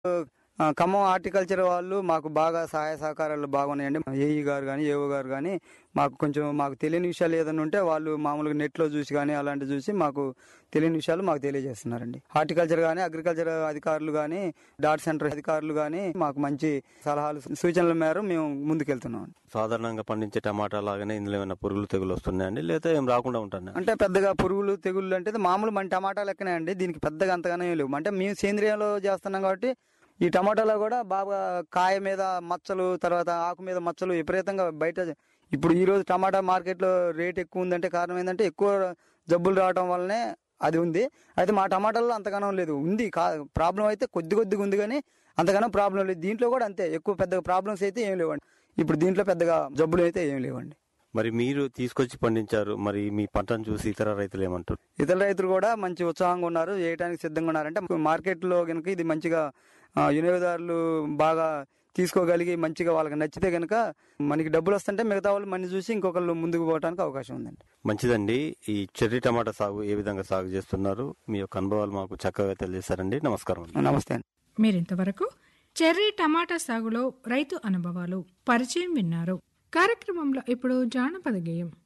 ఆ, ఖమ్మం హార్టికల్చర్ వాళ్ళు మాకు బాగా సహాయ సహకారాలు బాగున్నాయండి ఏఈ గారు కానీ ఏఓ గారు కానీ మాకు కొంచెం మాకు తెలియని విషయాలు ఏదైనా ఉంటే వాళ్ళు మామూలుగా నెట్లో చూసి కానీ అలాంటి చూసి మాకు తెలియని విషయాలు మాకు తెలియజేస్తున్నారండి హార్టికల్చర్ కానీ అగ్రికల్చర్ అధికారులు కానీ డాట్ సెంటర్ అధికారులు కానీ మాకు మంచి సలహాలు సూచనల మేర మేము ముందుకెళ్తున్నాం సాధారణంగా పండించే టమాటా లాగానే ఇందులో ఏమైనా పురుగులు తెగులు వస్తున్నాయండి లేదా ఏం రాకుండా ఉంటాయి అంటే పెద్దగా పురుగులు తెగుళ్ళు అంటే మామూలు మన టమాటా లెక్కనే అండి దీనికి పెద్దగా అంతగానే ఏం లేవు అంటే మేము సేంద్రియంలో చేస్తున్నాం కాబట్టి ఈ టమాటాలో కూడా బాగా కాయ మీద మచ్చలు తర్వాత ఆకు మీద మచ్చలు విపరీతంగా బయట ఇప్పుడు ఈ రోజు టమాటా మార్కెట్లో రేట్ ఎక్కువ ఉందంటే కారణం ఏంటంటే ఎక్కువ జబ్బులు రావడం వల్లనే అది ఉంది అయితే మా టమాటాల్లో అంతగానం లేదు ఉంది ప్రాబ్లం అయితే కొద్ది కొద్దిగా ఉంది కానీ అంతగానం ప్రాబ్లం లేదు దీంట్లో కూడా అంతే ఎక్కువ పెద్దగా ప్రాబ్లమ్స్ అయితే ఏం లేవండి ఇప్పుడు దీంట్లో పెద్దగా జబ్బులు అయితే ఏం లేవండి మరి మీరు తీసుకొచ్చి పండించారు మరి మీ పంటను చూసి ఇతర రైతులు ఏమంటారు ఇతర రైతులు కూడా మంచి ఉత్సాహంగా ఉన్నారు వేయడానికి సిద్ధంగా ఉన్నారంటే మార్కెట్లో కనుక ఇది మంచిగా ఆ, వినియోగదారులు బాగా తీసుకోగలిగి మంచిగా వాళ్ళకి నచ్చితే కనుక మనకి డబ్బులు వస్తుంటే మిగతా వాళ్ళు మన చూసి ఇంకొకళ్ళు ముందుకు పోవడానికి అవకాశం ఉందండి మంచిదండి ఈ చెర్రీ టమాటా సాగు ఏ విధంగా సాగు చేస్తున్నారు మీ యొక్క అనుభవాలు మాకు చక్కగా తెలియజేశారండి నమస్కారం అండి. నమస్తే అండి మీరింతవరకు చెర్రీ టమాటా సాగులో రైతు అనుభవాలు పరిచయం విన్నారు కార్యక్రమంలో ఇప్పుడు జానపద గేయం